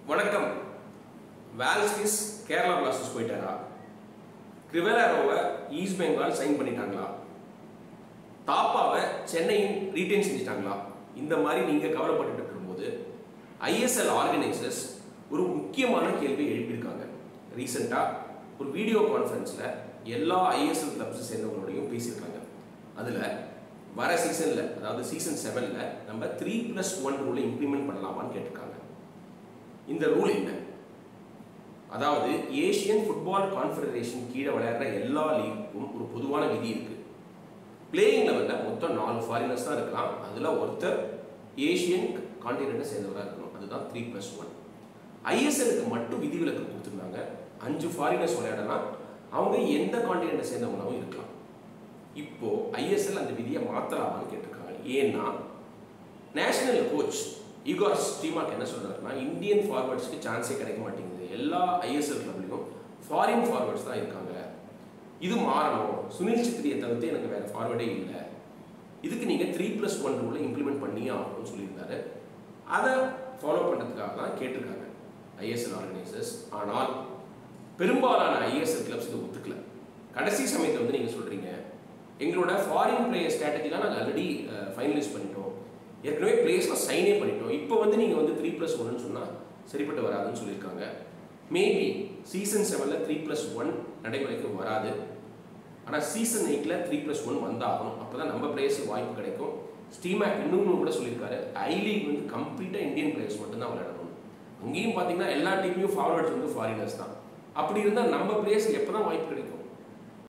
வணக்கம் Valskis Kerala blasters போயிட்டாரா கிரிவலாரோவை east Bengal sign பண்ணிட்டாங்களா தாப்பாவை சென்னையின் ரீட்டைன் செஞ்சுட்டாங்களா இந்த மாதிரி நீங்கள் கவலைப்பட்டுட்டு இருக்கும்போது ஐஎஸ்எல் ஆர்கனைசர்ஸ் ஒரு முக்கியமான கேள்வியை எழுப்பியிருக்காங்க ரீசெண்டாக ஒரு வீடியோ கான்ஃபரன்ஸில் எல்லா ஐஎஸ்எல் கிளப்ஸை சேர்ந்தவங்களோடையும் பேசியிருக்காங்க அதில் வர சீசனில் அதாவது சீசன் செவனில் நம்ம த்ரீ ப்ளஸ் ஒன் ரூலை இம்ப்ளிமெண்ட் பண்ணலாமான்னு கேட்டிருக்காங்க இந்த ரூல் என்ன அதாவது ஏசியன் ஃபுட்பால் கான்ஃபெடரேஷன் கீழே விளையாடுற எல்லா லீக்குக்கும் ஒரு பொதுவான விதி இருக்கு பிளேயிங் லெவலில் மொத்தம் நாலு ஃபாரினர்ஸ் தான் இருக்கலாம் அதில் ஒருத்தர் ஏசியன் கான்டினென்ட்டை சேர்ந்தவராக இருக்கணும் அதுதான் த்ரீ ப்ளஸ் ஒன் ஐஎஸ்எலுக்கு மட்டும் விதிவிலக்கு கொடுத்துருந்தாங்க அஞ்சு ஃபாரினர்ஸ் விளையாடலாம் அவங்க எந்த கான்டினென்ட்டை சேர்ந்தவங்களாவும் இருக்கலாம் இப்போ ஐஎஸ்எல் அந்த விதியை மாத்தலாமான்னு கேட்டிருக்காங்க ஏன்னா நேஷனல் கோச் ஈகார் ஸ்டீமாக் என்ன சொல்றாருன்னா இந்தியன் ஃபார்வர்ட்ஸ்க்கு சான்ஸே கிடைக்க மாட்டேங்குது எல்லா ஐஎஸ்எல் கிளப்லையும் ஃபாரின் ஃபார்வர்ட்ஸ் தான் இருக்காங்க இது மாறணும் சுனில் சித்ரியை தவிர்த்து எனக்கு வேற ஃபார்வர்டே இல்லை இதுக்கு நீங்க த்ரீ ப்ளஸ் ஒன் ரூலை இம்ப்ளிமெண்ட் பண்ணியே ஆகணும்னு சொல்லியிருந்தாரு அதை ஃபாலோ பண்ணுறதுக்காக தான் கேட்டிருக்காங்க ஐஎஸ்எல் ஆர்கனைசர்ஸ் ஆனால் பெரும்பாலான ஐஎஸ்எல் கிளப்ஸ் இதை ஒத்துக்கல கடைசி சமயத்தில் வந்து நீங்கள் சொல்கிறீங்க எங்களோட ஃபாரின் பிளேயர் ஸ்ட்ராட்டஜிலாம் நாங்கள் ஆல்ரெடி ஃபைனலைஸ் பண்ணிட்டோம் ஏற்கனவே பிளேயர்ஸ்லாம் சைனே பண்ணிட்டோம் இப்போ வந்து நீங்கள் வந்து த்ரீ ப்ளஸ் ஒன்னு சொன்னால் சரிப்பட்டு வராதுன்னு சொல்லியிருக்காங்க மேபி சீசன் செவனில் த்ரீ ப்ளஸ் ஒன் நடைமுறைக்கு வராது ஆனால் சீசன் எயிட்டில் த்ரீ ப்ளஸ் ஒன் வந்தாகணும் அப்போ தான் நம்ம பிளேயர்ஸுக்கு வாய்ப்பு கிடைக்கும் ஸ்டீமேக் இன்னொன்று கூட சொல்லியிருக்காரு ஐ லீக் வந்து கம்ப்ளீட்டாக இந்தியன் பிளேயர்ஸ் மட்டும்தான் விளையாடணும் அங்கேயும் பார்த்தீங்கன்னா எல்லா டீம்லையும் ஃபார்வர்ட்ஸ் வந்து ஃபாரினர்ஸ் தான் அப்படி இருந்தால் நம்ம பிளேயர்ஸ்க்கு எப்போ தான் வாய்ப்பு கிடைக்கும்